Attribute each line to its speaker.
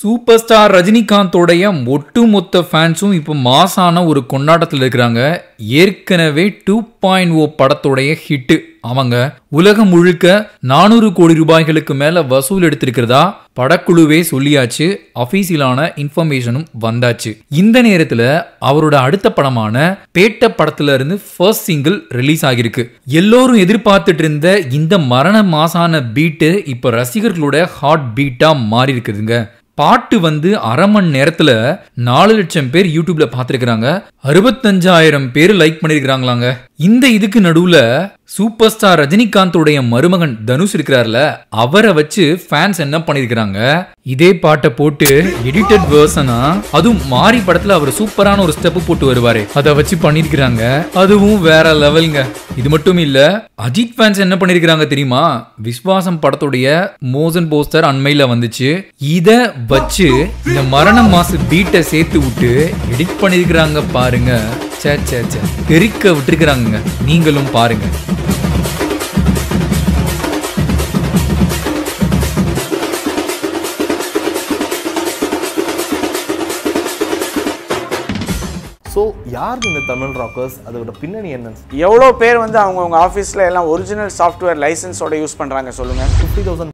Speaker 1: super star ரஜினிகாந்தோடைய ஒட்டுமொத்த ஃபேன்ஸும் இப்போ மாசான ஒரு கொண்டாட்டத்தில் இருக்கிறாங்க ஏற்கனவே டூ பாயிண்ட் ஓ படத்தோடைய ஹிட்டு அவங்க உலகம் முழுக்க நானூறு கோடி ரூபாய்களுக்கு மேல வசூல் எடுத்திருக்கிறதா படக்குழுவே சொல்லியாச்சு அபிஷியலான இன்ஃபர்மேஷனும் வந்தாச்சு இந்த நேரத்துல அவரோட அடுத்த படமான பேட்ட படத்துல இருந்து ஃபர்ஸ்ட் சிங்கிள் ரிலீஸ் ஆகியிருக்கு எல்லோரும் எதிர்பார்த்துட்டு இருந்த இந்த மரண மாசான பீட்டு இப்ப ரசிகர்களோட ஹாட் பீட்டா மாறி இருக்குதுங்க பாட்டு வந்து அரை மணி நேரத்துல நாலு லட்சம் பேர் யூடியூப்ல பார்த்துருக்காங்க அறுபத்தஞ்சாயிரம் பேர் லைக் பண்ணிருக்காங்களாங்க இந்த இதுக்கு நடுவுல சூப்பர் ஸ்டார் ரஜினிகாந்தோடைய மருமகன் தனுஷ் இருக்கிறார்ல அவரை வச்சு ஃபேன்ஸ் என்ன பண்ணிருக்காங்க இதே பாட்டை போட்டு எடிட்டட் வேர்ஷனா அதுவும் மாறி படத்துல அவர் சூப்பரான ஒரு ஸ்டெப் போட்டு வருவாரு அதை வச்சு பண்ணிருக்கிறாங்க அதுவும் வேற லெவலுங்க இது மட்டும் இல்ல அஜித் ஃபேன்ஸ் என்ன பண்ணிருக்காங்க தெரியுமா விஸ்வாசம் படத்துடைய மோசன் போஸ்டர் அண்மையில வந்துச்சு இத வச்சு இந்த மரண மாசு பீட்டை சேர்த்து விட்டு எடிட் பண்ணிருக்கிறாங்க பாருங்க சே சே சே தெறிக்க விட்டுருக்குறாங்க நீங்களும் பாருங்க
Speaker 2: ஸோ யார் இந்த தமிழ் ராக்கர்ஸ் அதோட பின்னணி என்னன்னு
Speaker 3: எவ்வளோ பேர் வந்து அவங்கவுங்க ஆஃபீஸில் எல்லாம் ஒரிஜினல் சாஃப்ட்வேர் லைசன்ஸோட யூஸ் பண்ணுறாங்க சொல்லுங்கள்
Speaker 2: ஃபிஃப்டி தௌசண்ட்